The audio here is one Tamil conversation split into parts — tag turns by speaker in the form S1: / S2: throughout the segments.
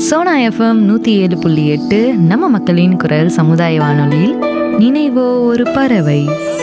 S1: சோனா எஃப்எம் நூற்றி ஏழு புள்ளி எட்டு நம்ம மக்களின் குரல் சமுதாய வானொலியில் நினைவோ ஒரு பறவை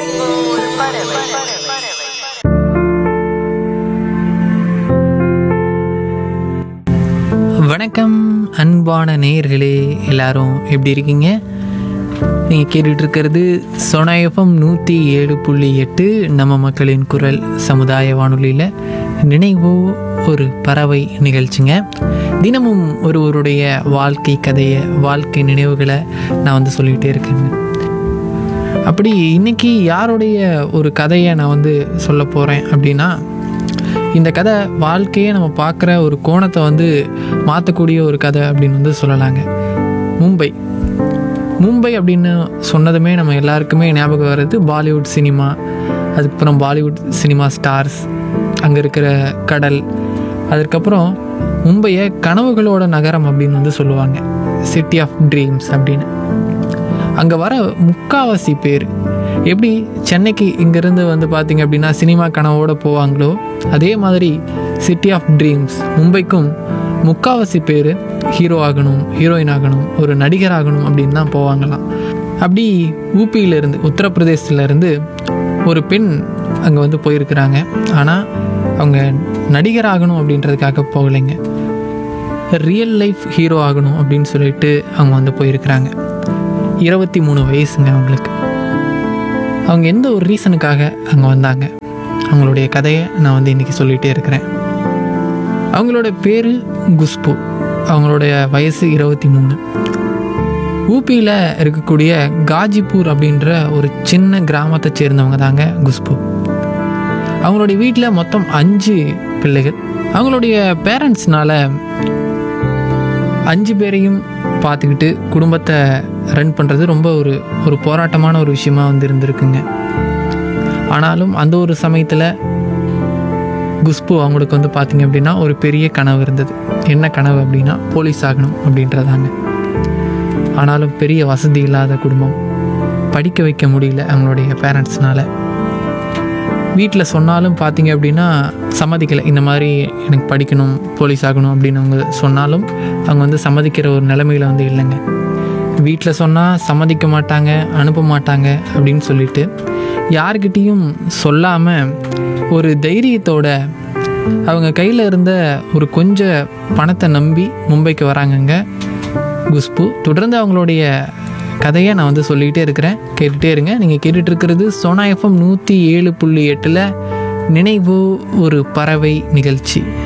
S2: வணக்கம் அன்பான நேயர்களே எல்லாரும் எப்படி இருக்கீங்க நீங்கள் கேட்டுட்டு இருக்கிறது சோனா எஃப்எம் நூற்றி ஏழு புள்ளி எட்டு நம்ம மக்களின் குரல் சமுதாய வானொலியில் நினைவோ ஒரு பறவை நிகழ்ச்சிங்க தினமும் ஒருவருடைய வாழ்க்கை கதையை வாழ்க்கை நினைவுகளை நான் வந்து சொல்லிகிட்டே இருக்கேங்க அப்படி இன்னைக்கு யாருடைய ஒரு கதையை நான் வந்து சொல்ல போகிறேன் அப்படின்னா இந்த கதை வாழ்க்கையை நம்ம பார்க்குற ஒரு கோணத்தை வந்து மாற்றக்கூடிய ஒரு கதை அப்படின்னு வந்து சொல்லலாங்க மும்பை மும்பை அப்படின்னு சொன்னதுமே நம்ம எல்லாருக்குமே ஞாபகம் வர்றது பாலிவுட் சினிமா அதுக்கப்புறம் பாலிவுட் சினிமா ஸ்டார்ஸ் அங்கே இருக்கிற கடல் அதுக்கப்புறம் மும்பையை கனவுகளோட நகரம் அப்படின்னு வந்து சொல்லுவாங்க சிட்டி ஆஃப் ட்ரீம்ஸ் அப்படின்னு அங்கே வர முக்காவாசி பேர் எப்படி சென்னைக்கு இங்கேருந்து வந்து பார்த்தீங்க அப்படின்னா சினிமா கனவோடு போவாங்களோ அதே மாதிரி சிட்டி ஆஃப் ட்ரீம்ஸ் மும்பைக்கும் முக்காவாசி பேர் ஹீரோ ஆகணும் ஹீரோயின் ஆகணும் ஒரு நடிகர் ஆகணும் அப்படின்னு தான் போவாங்களாம் அப்படி ஊபியிலேருந்து உத்தரப்பிரதேசத்துலேருந்து ஒரு பெண் அங்கே வந்து போயிருக்கிறாங்க ஆனால் அவங்க நடிகர் ஆகணும் அப்படின்றதுக்காக போகலைங்க ரியல் லைஃப் ஹீரோ ஆகணும் அப்படின்னு சொல்லிட்டு அவங்க வந்து போயிருக்கிறாங்க இருபத்தி மூணு வயசுங்க அவங்களுக்கு அவங்க எந்த ஒரு ரீசனுக்காக அங்கே வந்தாங்க அவங்களுடைய கதையை நான் வந்து இன்றைக்கி சொல்லிகிட்டே இருக்கிறேன் அவங்களோட பேர் குஷ்பு அவங்களுடைய வயசு இருபத்தி மூணு ஊபியில் இருக்கக்கூடிய காஜிப்பூர் அப்படின்ற ஒரு சின்ன கிராமத்தை சேர்ந்தவங்க தாங்க குஷ்பு அவங்களுடைய வீட்டில் மொத்தம் அஞ்சு பிள்ளைகள் அவங்களுடைய பேரண்ட்ஸ்னால அஞ்சு பேரையும் பார்த்துக்கிட்டு குடும்பத்தை ரன் பண்ணுறது ரொம்ப ஒரு ஒரு போராட்டமான ஒரு விஷயமா வந்து இருந்திருக்குங்க ஆனாலும் அந்த ஒரு சமயத்தில் குஷ்பு அவங்களுக்கு வந்து பார்த்தீங்க அப்படின்னா ஒரு பெரிய கனவு இருந்தது என்ன கனவு அப்படின்னா போலீஸ் ஆகணும் அப்படின்றதாங்க ஆனாலும் பெரிய வசதி இல்லாத குடும்பம் படிக்க வைக்க முடியல அவங்களுடைய பேரண்ட்ஸ்னால வீட்டில் சொன்னாலும் பார்த்தீங்க அப்படின்னா சம்மதிக்கலை இந்த மாதிரி எனக்கு படிக்கணும் போலீஸ் ஆகணும் அப்படின்னு அவங்க சொன்னாலும் அவங்க வந்து சம்மதிக்கிற ஒரு நிலைமையில் வந்து இல்லைங்க வீட்டில் சொன்னால் சம்மதிக்க மாட்டாங்க அனுப்ப மாட்டாங்க அப்படின்னு சொல்லிட்டு யார்கிட்டேயும் சொல்லாமல் ஒரு தைரியத்தோட அவங்க கையில் இருந்த ஒரு கொஞ்ச பணத்தை நம்பி மும்பைக்கு வராங்கங்க குஷ்பு தொடர்ந்து அவங்களுடைய கதையை நான் வந்து சொல்லிக்கிட்டே இருக்கிறேன் கேட்டுகிட்டே இருங்க நீங்கள் கேட்டுட்டு இருக்கிறது சோனா எஃப்எம் நூற்றி ஏழு புள்ளி எட்டில் நினைவு ஒரு பறவை நிகழ்ச்சி